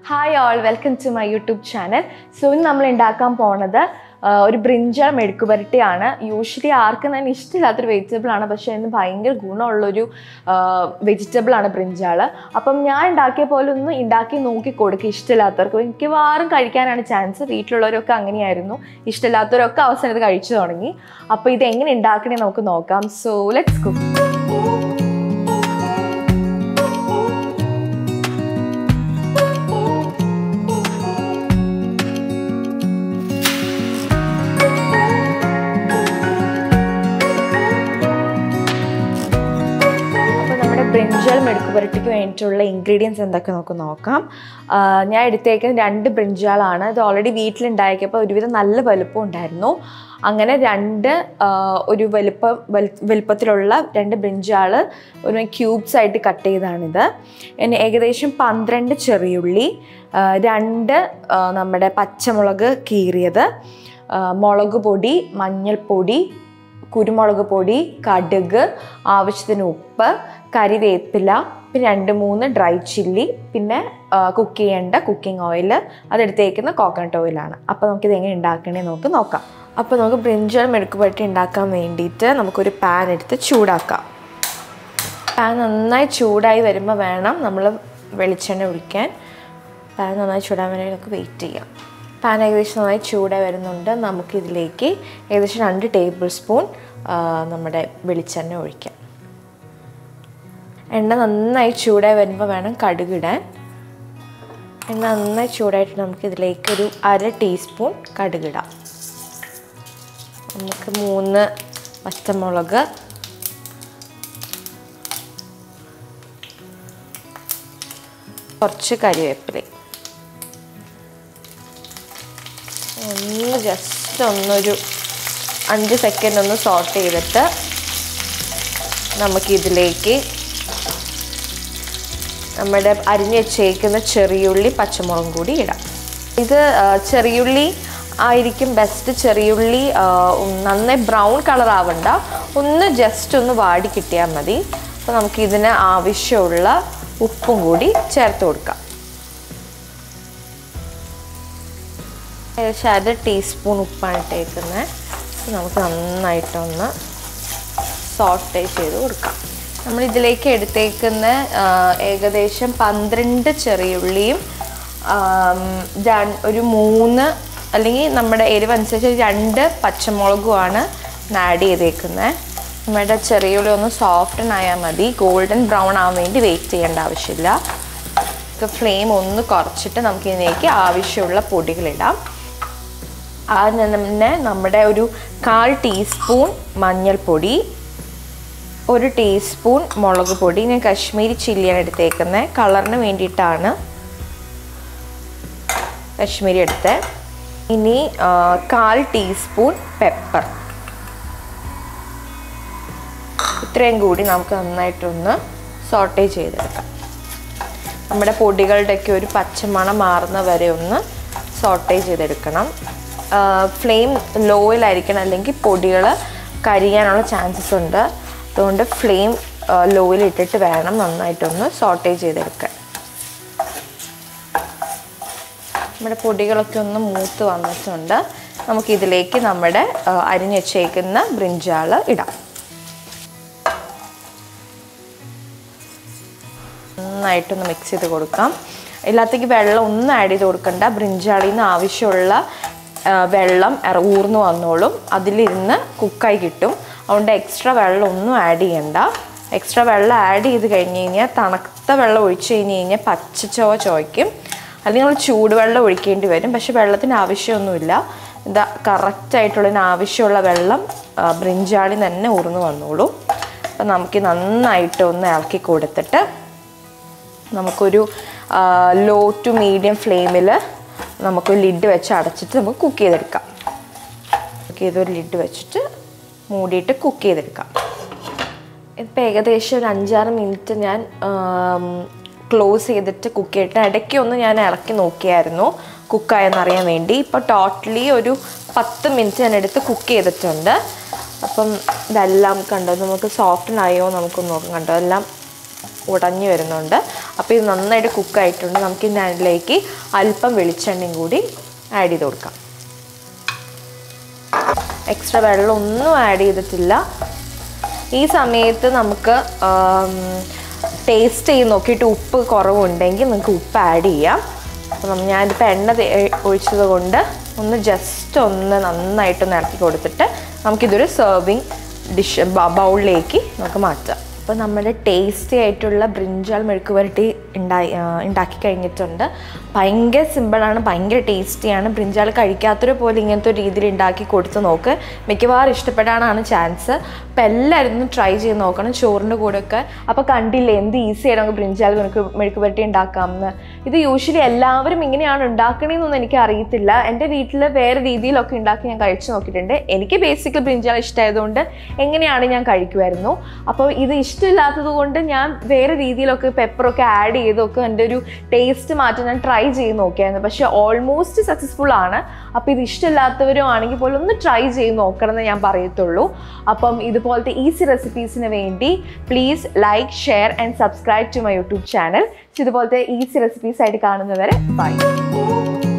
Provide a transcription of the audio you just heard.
hi all welcome to my YouTube channel so ഇന്ന് നമ്മൾ ഉണ്ടാക്കാൻ പോണത് ആ, ഒരു ബ്രിഞ്ചാൾ മെഴുക്കുപരട്ടിയാണ് യൂഷ്വലി ആർക്കും തന്നെ ഇഷ്ടമില്ലാത്തൊരു വെജിറ്റബിൾ ആണ് പക്ഷേ അതിന് ഭയങ്കര ഗുണമുള്ളൊരു വെജിറ്റബിൾ ആണ് ബ്രിഞ്ചാൾ അപ്പം ഞാൻ ഉണ്ടാക്കിയ പോലെ ഒന്ന് ഉണ്ടാക്കി നോക്കി കൊടുക്കുക ഇഷ്ടമില്ലാത്തവർക്ക് മിക്കവാറും കഴിക്കാനാണ് ചാൻസ് വീട്ടിലുള്ളവരൊക്കെ അങ്ങനെയായിരുന്നു ഇഷ്ടമില്ലാത്തവരൊക്കെ അവസാനം ഇത് കഴിച്ചു തുടങ്ങി അപ്പോൾ ഇത് എങ്ങനെ ഉണ്ടാക്കണേ നമുക്ക് നോക്കാം സോ ലെറ്റ്സ് കുക്ക് അപ്പോൾ നമ്മുടെ ബ്രിഞ്ചൽ മെഴുക്ക് പുരട്ടിക്ക് വേണ്ടിയിട്ടുള്ള ഇൻഗ്രീഡിയൻസ് എന്തൊക്കെ നമുക്ക് നോക്കാം ആ, ഞാൻ എടുത്തേക്കുന്നത് രണ്ട് ബ്രിഞ്ചാളാണ് ഇത് ഓൾറെഡി വീട്ടിലുണ്ടാക്കിയപ്പോൾ ഒരുവിധം നല്ല വലുപ്പം ഉണ്ടായിരുന്നു അങ്ങനെ രണ്ട് ആ, ഒരു വലുപ്പം വലു- വലുപ്പത്തിലുള്ള രണ്ട് ബ്രിഞ്ചാൾ ഒരു ക്യൂബ്സ് ആയിട്ട് കട്ട് ചെയ്താണിത് പിന്നെ ഏകദേശം പന്ത്രണ്ട് ചെറിയുള്ളി ആ, രണ്ട് ആ, നമ്മുടെ പച്ചമുളക് കീറിയത് ആ, മുളക് പൊടി മഞ്ഞൾപ്പൊടി കുരുമുളക് പൊടി കടുക് ആവശ്യത്തിന് ഉപ്പ് കറിവേപ്പില പിന്നെ രണ്ട് മൂന്ന് ഡ്രൈ ചില്ലി പിന്നെ കുക്ക് ചെയ്യേണ്ട കുക്കിംഗ് ഓയിൽ അതെടുത്തേക്കുന്ന കോക്കനട്ട് ഓയിലാണ് അപ്പോൾ നമുക്കിത് എങ്ങനെ ഉണ്ടാക്കണേ നമുക്ക് നോക്കാം അപ്പോൾ നമുക്ക് ബ്രിഞ്ചൽ മെഴുക്ക് പുരട്ടി ഉണ്ടാക്കാൻ വേണ്ടിയിട്ട് നമുക്കൊരു പാൻ എടുത്ത് ചൂടാക്കാം പാൻ നന്നായി ചൂടായി വരുമ്പോൾ വേണം നമ്മൾ വെളിച്ചെണ്ണ ഒഴിക്കാൻ പാൻ നന്നായി ചൂടാൻ വേണ്ടി നമുക്ക് വെയിറ്റ് ചെയ്യാം പാൻ ഏകദേശം നന്നായി ചൂടായി വരുന്നുണ്ട് നമുക്കിതിലേക്ക് ഏകദേശം രണ്ട് ടേബിൾ സ്പൂൺ ആ, നമ്മുടെ വെളിച്ചെണ്ണ ഒഴിക്കാം എണ്ണ നന്നായി ചൂടായി വരുമ്പോൾ വേണം കടുകിടാൻ എണ്ണ നന്നായി ചൂടായിട്ട് നമുക്കിതിലേക്ക് ഒരു അര ടീസ്പൂൺ കടുകിടാം നമുക്ക് മൂന്ന് പച്ചമുളക് കുറച്ച് കരിവേപ്പില ഒന്ന് ജസ്റ്റ് ഒന്നൊരു അഞ്ച് സെക്കൻഡ് ഒന്ന് സോട്ട് ചെയ്തിട്ട് നമുക്കിതിലേക്ക് നമ്മുടെ അരിഞ്ഞ് വെച്ചേക്കുന്ന ചെറിയുള്ളി പച്ചമുളകും കൂടി ഇടാം ഇത് ആ, ചെറിയുള്ളി ആയിരിക്കും ബെസ്റ്റ് ചെറിയുള്ളി ആ, ഉം, നന്നായി ബ്രൗൺ കളർ ആവണ്ട ഒന്ന് ജസ്റ്റ് ഒന്ന് വാടി കിട്ടിയാൽ മതി അപ്പോൾ നമുക്ക് ഇതിന് ആവശ്യമുള്ള ഉപ്പും കൂടി ചേർത്ത് കൊടുക്കാം ഏകദേശം അര ടീസ്പൂൺ ഉപ്പാണ് ഇട്ടേക്കുന്നത് നമുക്ക് നന്നായിട്ടൊന്ന് സോട്ടേ ചെയ്ത് കൊടുക്കാം നമ്മൾ ഇതിലേക്ക് എടുത്തേക്കുന്ന ആ, ഏകദേശം പന്ത്രണ്ട് ചെറിയുള്ളിയും ആം, ര- ഒരു മൂന്ന് അല്ലെങ്കിൽ നമ്മുടെ എരിവ് അനുസരിച്ച് രണ്ട് പച്ചമുളകുമാണ് ആഡ് ചെയ്തേക്കുന്നത് നമ്മുടെ ചെറിയുള്ളി ഒന്ന് സോഫ്റ്റൻ ആയാൽ മതി ഗോൾഡൻ ബ്രൗൺ ആവാൻ വേണ്ടി വെയിറ്റ് ചെയ്യേണ്ട ആവശ്യമില്ല ഫ്ലെയിം ഒന്ന് കുറച്ചിട്ട് നമുക്ക് ഇതിലേക്ക് ആവശ്യമുള്ള പൊടികളിടാം ആദ്യം തന്നെ നമ്മുടെ ഒരു കാൽ ടീസ്പൂൺ മഞ്ഞൾപ്പൊടി ഒരു ടീസ്പൂൺ മുളക് പൊടി ഞാൻ കശ്മീരി ചില്ലിയാണ് എടുത്തേക്കുന്നത് കളറിന് വേണ്ടിയിട്ടാണ് കശ്മീരി എടുത്തത് ഇനി ആ, കാൽ ടീസ്പൂൺ പെപ്പർ ഇത്രയും കൂടി നമുക്ക് നന്നായിട്ടൊന്ന് സോട്ടേ ചെയ്തെടുക്കാം നമ്മുടെ പൊടികളുടെയൊക്കെ ഒരു പച്ചമണം മാറുന്ന വരെ ഒന്ന് സോട്ടേ ചെയ്തെടുക്കണം ഫ്ലെയിം ലോയിലായിരിക്കണം അല്ലെങ്കിൽ പൊടികൾ കരിയാനുള്ള ചാൻസസ് ഉണ്ട് അതുകൊണ്ട് ഫ്ലെയിം ലോയിൽ ഇട്ടിട്ട് വേണം നന്നായിട്ടൊന്ന് സോട്ടേ ചെയ്തെടുക്കാൻ നമ്മുടെ പൊടികളൊക്കെ ഒന്ന് മൂത്ത് വന്നിട്ടുണ്ട് നമുക്കിതിലേക്ക് നമ്മുടെ ആ, അരിഞ്ഞ് വെച്ചേക്കുന്ന ബ്രിഞ്ചാൾ ഇടാം നന്നായിട്ടൊന്ന് മിക്സ് ചെയ്ത് കൊടുക്കാം എല്ലാത്തേക്ക് വെള്ളം ഒന്നും ആഡ് ചെയ്ത് കൊടുക്കണ്ട ബ്രിഞ്ചാളിൽ നിന്ന് ആവശ്യമുള്ള ആ, വെള്ളം ഇറ- ഊർന്നു വന്നോളും അതിലിരുന്ന് കുക്കായി കിട്ടും അതുകൊണ്ട് എക്സ്ട്രാ വെള്ളം ഒന്നും ആഡ് ചെയ്യണ്ട എക്സ്ട്രാ വെള്ളം ആഡ് ചെയ്ത് കഴിഞ്ഞ് കഴിഞ്ഞാൽ തണുത്ത വെള്ളം ഒഴിച്ച് കഴിഞ്ഞ് കഴിഞ്ഞാൽ പച്ചച്ചോവ ചോയ്ക്കും അല്ലെങ്കിൽ നമ്മൾ ചൂടുവെള്ളം ഒഴിക്കേണ്ടി വരും പക്ഷെ വെള്ളത്തിന് ആവശ്യമൊന്നുമില്ല ഇതാ കറക്റ്റായിട്ടുള്ളതിന് ആവശ്യമുള്ള വെള്ളം ആ, ബ്രിഞ്ചാളി തന്നെ ഊർന്നു വന്നോളൂ അപ്പം നമുക്ക് നന്നായിട്ട് ഒന്ന് ഇളക്കി കൊടുത്തിട്ട് നമുക്കൊരു ലോ ടു മീഡിയം ഫ്ലെയിമിൽ നമുക്ക് ലിഡ് വെച്ച് അടച്ചിട്ട് നമുക്ക് കുക്ക് ചെയ്തെടുക്കാം കുക്ക് ചെയ്തൊരു ലിഡ് വെച്ചിട്ട് മൂടിയിട്ട് കുക്ക് ചെയ്തെടുക്കാം ഇപ്പം ഏകദേശം ഒരു അഞ്ചാറ് മിനിറ്റ് ഞാൻ ക്ലോസ് ചെയ്തിട്ട് കുക്ക് ചെയ്തിട്ട് ഇടയ്ക്ക് ഒന്ന് ഞാൻ ഇളക്കി നോക്കിയായിരുന്നു കുക്കായെന്നറിയാൻ വേണ്ടി ഇപ്പോൾ ടോട്ടലി ഒരു പത്ത് മിനിറ്റ് ഞാൻ എടുത്ത് കുക്ക് ചെയ്തിട്ടുണ്ട് അപ്പം ഇതെല്ലാം കണ്ടോ നമുക്ക് സോഫ്റ്റൻ ആയോ നമുക്കൊന്ന് നോക്കാം കണ്ടോ എല്ലാം ഉടഞ്ഞു വരുന്നുണ്ട് അപ്പോൾ ഇത് നന്നായിട്ട് കുക്കായിട്ടുണ്ട് നമുക്ക് ഇനി അതിലേക്ക് അല്പം വെളിച്ചെണ്ണയും കൂടി ആഡ് ചെയ്ത് കൊടുക്കാം എക്സ്ട്രാ വെള്ളം ഒന്നും ആഡ് ചെയ്തിട്ടില്ല ഈ സമയത്ത് നമുക്ക് ടേസ്റ്റ് ചെയ്ത് നോക്കിയിട്ട് ഉപ്പ് കുറവുണ്ടെങ്കിൽ നിങ്ങൾക്ക് ഉപ്പ് ആഡ് ചെയ്യാം അപ്പം ഞാനിപ്പോൾ എണ്ണ തേ- ഒഴിച്ചത് കൊണ്ട് ഒന്ന് ജസ്റ്റ് ഒന്ന് നന്നായിട്ടൊന്ന് ഇറക്കി കൊടുത്തിട്ട് നമുക്കിതൊരു സെർവിങ് ഡിഷ് ബൗളിലേക്ക് നമുക്ക് മാറ്റാം അപ്പോൾ നമ്മുടെ ടേസ്റ്റി ആയിട്ടുള്ള ബ്രിഞ്ചാൾ മെഴുക്ക് പുരട്ടി ഉണ്ടായി ആ, ഉണ്ടാക്കി കഴിഞ്ഞിട്ടുണ്ട് ഭയങ്കര സിമ്പിളാണ് ഭയങ്കര ടേസ്റ്റിയാണ് ബ്രിഞ്ചാൾ കഴിക്കാത്തവർ പോലും ഇങ്ങനത്തെ ഒരു രീതിയിൽ ഉണ്ടാക്കി കൊടുത്ത് നോക്ക് മിക്കവാറും ഇഷ്ടപ്പെടാനാണ് ചാൻസ് അപ്പോൾ എല്ലാവരും ഒന്ന് ട്രൈ ചെയ്ത് നോക്കണം ചോറിൻ്റെ കൂടെയൊക്കെ അപ്പോൾ കണ്ടില്ലേ എന്ത് ഈസി ആയിട്ട് നമുക്ക് ബ്രിഞ്ചാൾ മെഴുക്ക് മെഴുക്ക് പുരട്ടി ഉണ്ടാക്കാമെന്ന് ഇത് യൂഷ്വലി എല്ലാവരും ഇങ്ങനെയാണ് ഉണ്ടാക്കണേന്നൊന്നും എനിക്ക് അറിയത്തില്ല എൻ്റെ വീട്ടിൽ വേറെ രീതിയിലൊക്കെ ഉണ്ടാക്കി ഞാൻ കഴിച്ചു നോക്കിയിട്ടുണ്ട് എനിക്ക് ബേസിക്കലി ബ്രിഞ്ചാൾ ഇഷ്ടമായതുകൊണ്ട് എങ്ങനെയാണ് ഞാൻ കഴിക്കുമായിരുന്നു അപ്പോൾ ഇത് ഇഷ്ടമില്ലാത്തത് കൊണ്ട് ഞാൻ വേറെ രീതിയിലൊക്കെ പെപ്പറൊക്കെ ആഡ് ചെയ്തൊക്കെ എൻ്റെ ഒരു ടേസ്റ്റ് മാറ്റാൻ ഞാൻ ട്രൈ ചെയ്ത് നോക്കിയായിരുന്നു പക്ഷേ ഓൾമോസ്റ്റ് സക്സസ്ഫുൾ ആണ് അപ്പോൾ ഇത് ഇഷ്ടമില്ലാത്തവരും ആണെങ്കിൽ പോലും ഒന്ന് ട്രൈ ചെയ്ത് നോക്കണം എന്ന് ഞാൻ പറയത്തുള്ളൂ അപ്പം ഇതുപോലത്തെ ഈസി റെസിപ്പീസിന് വേണ്ടി please like share and subscribe to my YouTube channel ഇതുപോലത്തെ ഈസി റെസിപ്പീസ് ആയിട്ട് കാണുന്നവരെ ബൈ